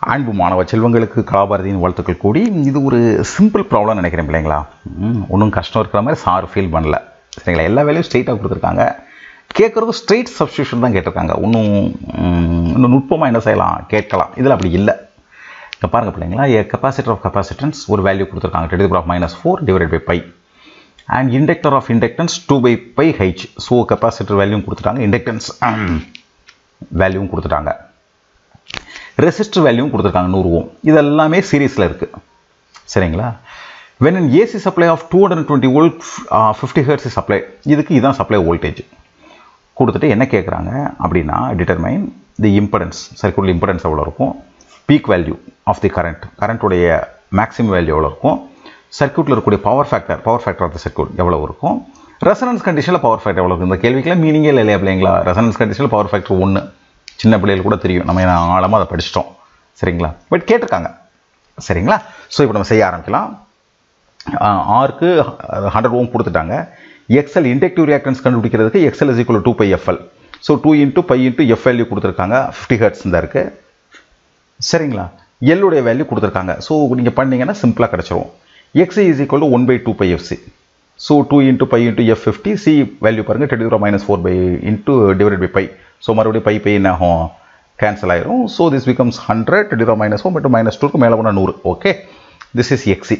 அன்பு மாணவ செல்வங்களுக்கு கலாபாரதியின் வாழ்த்துக்கள் கூடி இது ஒரு சிம்பிள் ப்ராப்ளம் நினைக்கிறேன் பிள்ளைங்களா ஒன்றும் கஷ்டம் இருக்கிற மாதிரி சார் ஃபீல் பண்ணல சரிங்களா எல்லா வேலையும் ஸ்ட்ரெயிட்டாக கொடுத்துருக்காங்க கேட்குறது ஸ்ட்ரெயிட் சப்ஸ்டியூஷன் தான் கேட்டிருக்காங்க ஒன்றும் இன்னும் நுட்பமாக என்ன செய்யலாம் கேட்கலாம் இதில் அப்படி இல்லை இங்கே பாருங்கள் பிள்ளைங்களா ஏ கெப்பாசிட்டர் ஆஃப் கெப்பாசிட்டன்ஸ் ஒரு வேல்யூ கொடுத்துருக்காங்க டெடி of minus four divide by pi and inductor of inductance two by pi H so capacitor வேல்யூவும் கொடுத்துட்டாங்க இண்டக்டன்ஸ் வேல்யூவும் கொடுத்துட்டாங்க ரெசிஸ்டர் வேல்யூவும் கொடுத்துருக்காங்க நூறு ஓம் இது எல்லாமே சீரீஸில் இருக்குது சரிங்களா when an AC supply of two hundred twenty volt fifty hertz supply இதுக்கு இதான் சப்ளை வோல்டேஜ் கொடுத்துட்டு என்ன கேட்குறாங்க அப்படின்னா determine the impedance circuit impedance எவ்வளோ இருக்கும் peak value of the current கரண்ட்டுடைய மேக்ஸிமம் வேல்யூ எவ்வளோ இருக்கும் சர்க்கியூட்டில் இருக்கக்கூடிய power factor power factor of the circuit எவ்வளோ இருக்கும் ரெசனன்ஸ் கண்டிஷனில் பவர் ஃபேக்டர் எவ்வளோ இருக்கும் இந்த கேள்விக்கெல்லாம் மீனிங்கே இல்லை இல்லையா பிள்ளைங்களா ரெசனன்ஸ் கண்டிஷனில் பவர் ஃபேக்டர் ஒன்று சின்ன பிள்ளைகள் கூட தெரியும் நம்ம ஆழமாக அதை படிச்சிட்டோம் சரிங்களா பட் கேட்டிருக்காங்க சரிங்களா ஸோ இப்போ நம்ம செய்ய ஆரம்பிக்கலாம் ஆருக்கு ஹண்ட்ரட் ஓம் கொடுத்துட்டாங்க எக்ஸல் இண்டக்டிவ் ரியாக்டன்ஸ் கண்டுபிடிக்கிறதுக்கு XL is equal two pi FL so two into pi into F value கொடுத்துருக்காங்க ஃபிஃப்டி ஹர்ட்ஸ் தான் இருக்குது சரிங்களா எல்லுடைய வேல்யூ கொடுத்துருக்காங்க ஸோ நீங்கள் பண்ணீங்கன்னா சிம்பிளாக கிடச்சிரும் X is equal to one by two pi F C so two into pi into F fifty C value பாருங்கள் ten minus four pi into divide by pi so மறுபடியும் பை பை என்ன ஆகும் cancel ஆயிரும் so this becomes hundred ten minus four மற்றும் minus டூக்கு மேலே போனால் நூறு okay this is X C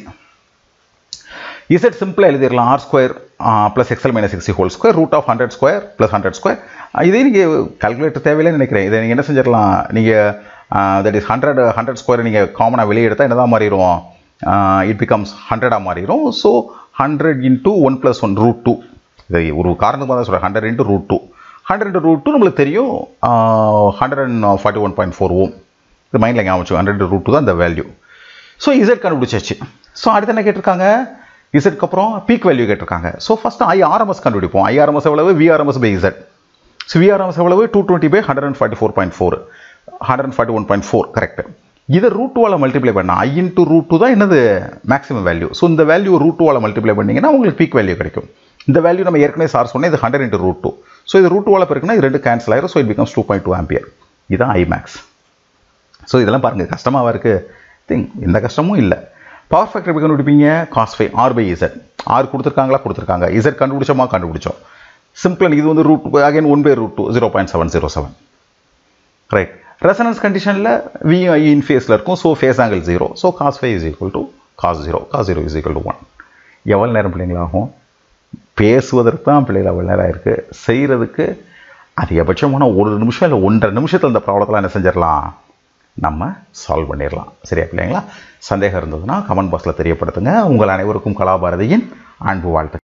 Z சிம்பிளாக எழுதிடலாம் R square plus X L minus X C whole square root of hundred square plus hundred square இதே நீங்கள் கால்குலேட்டர் தேவையில்லைன்னு நினைக்கிறேன் இதை நீங்கள் என்ன செஞ்சிடலாம் நீங்கள் that is hundred hundred square நீங்கள் காமனாக வெளியே எடுத்தால் என்ன தான் மாறிடும் இட் பிகம்ஸ் ஹண்ட்ரடாக மாறிடும் so hundred into one plus one root two இது ஒரு காரணத்துக்கு தான் சொல்கிறேன் hundred into root two hundred into root two நம்மளுக்கு தெரியும் hundred and forty one point four ohm இது மைண்டில் ஞாபகம் ஹண்ட்ரட் ரூட் டூ தான் இந்த வேல்யூ ஸோ இசட் கண்டுபிடிச்சாச்சு ஸோ அடுத்து என்ன கேட்டிருக்காங்க இசட்க்கு அப்புறம் பீக் வேல்யூ கேட்டிருக்காங்க ஸோ ஃபஸ்ட் ஐஆர்எம்எஸ் கண்டுபிடிப்போம் ஐஆர்எம்எஸ் எவ்வளவு VRMS by Z so VRMS எவ்வளவு two twenty by hundred and forty four point four hundred and forty one point four correct இதை ரூட் டூவால் மல்டிப்ளை பண்ணால் ஐ இன்ட்டு ரூட் டூ தான் என்னது maximum value so இந்த value root டூவால் multiply பண்ணிங்கன்னா உங்களுக்கு பீக் வேல்யூ கிடைக்கும் இந்த வேல்யூ நம்ம ஏற்கனவே சார் சொன்னேன் இது hundred into root two so இது ரூட் டூவால் பிறகுனா இது ரெண்டு கேன்சல் ஆயிரும் so it becomes two point two ampere இதுதான் ஐ மேக்ஸ் ஸோ இதெல்லாம் பாருங்கள் கஷ்டமாக இருக்குது திங் எந்த கஷ்டமும் இல்லை பவர் ஃபேக்டர் எப்படி கண்டுபிடிப்பீங்க cos phi R by Z R கொடுத்துருக்காங்களா கொடுத்துருக்காங்க இசட் கண்டுபிடிச்சோமா கண்டுபிடிச்சோம் சிம்பிள் இது வந்து root again one by root two zero point seven zero seven right resonance கண்டிஷனில் வி இன் ஃபேஸில் இருக்கும் so phase angle zero so cos phi is equal to cos zero cos zero is equal to one எவ்வளோ நேரம் பிள்ளைங்களாகும் பேசுவதற்கு தான் பிள்ளைகள் அவ்வளோ நேரம் இருக்குது செய்கிறதுக்கு அதிகபட்சமான ஒரு நிமிஷம் இல்லை ஒன்றரை நிமிஷத்தில் இந்த ப்ராப்ளத்தில் என்ன செஞ்சிடலாம் நம்ம சால்வ் பண்ணிடலாம் சரியா பிள்ளைங்களா சந்தேகம் இருந்ததுன்னா கமெண்ட் பாக்ஸில் தெரியப்படுத்துங்க உங்கள் அனைவருக்கும் கலாபாரதியின் அன்பு வாழ்த்து